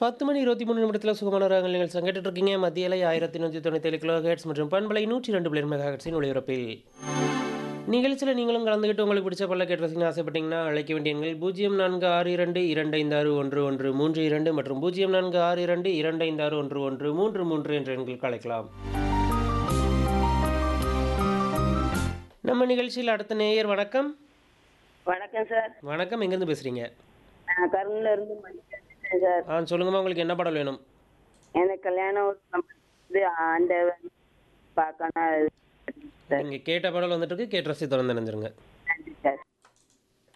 10 மணி 23 நிமிடத்தில் சுகமான ராகங்கள் நீங்கள் சங்கட்டு இருக்கீங்க மத்தியில 1197 கிலோ ஹெர்ட்ஸ் மற்றும் பண்பலை 102 பிளேர் மெகா ஹெர்ட்ஸின் ஒளிபரப்பில் நிகழ்ச்சியில் நீங்களும் கலந்துக்கிட்டு உங்களுக்கு பிடிச்ச பல்ல கேட்டு ரசிக்கணும் ஆசைப்பட்டீங்கன்னா அழைக்க வேண்டிய எண்கள் பூஜ்ஜியம் நான்கு ஆறு இரண்டு இரண்டு ஐந்து ஆறு ஒன்று ஒன்று மூன்று இரண்டு மற்றும் பூஜ்ஜியம் நான்கு ஆறு இரண்டு இரண்டு ஐந்து ஆறு ஒன்று ஒன்று மூன்று மூன்று என்ற எண்களுக்கு அழைக்கலாம் நம்ம நிகழ்ச்சியில் அடுத்த நேயர் வணக்கம் வணக்கம் சார் வணக்கம் எங்கேருந்து பேசுகிறீங்க நான் கருங்குல இருந்து மணிக்கேன் சார் ஆ சொல்லுங்கம்மா உங்களுக்கு என்ன பாடல் வேணும் எனக்கு கல்யாணம் ஒரு நம்ம இது ஆண்டவன் பார்க்கணும் நீங்கள் கேட்ட பாடல் வந்துட்டு இருக்கு கேட்டு ரசி தொடர்ந்து நினைஞ்சிருங்க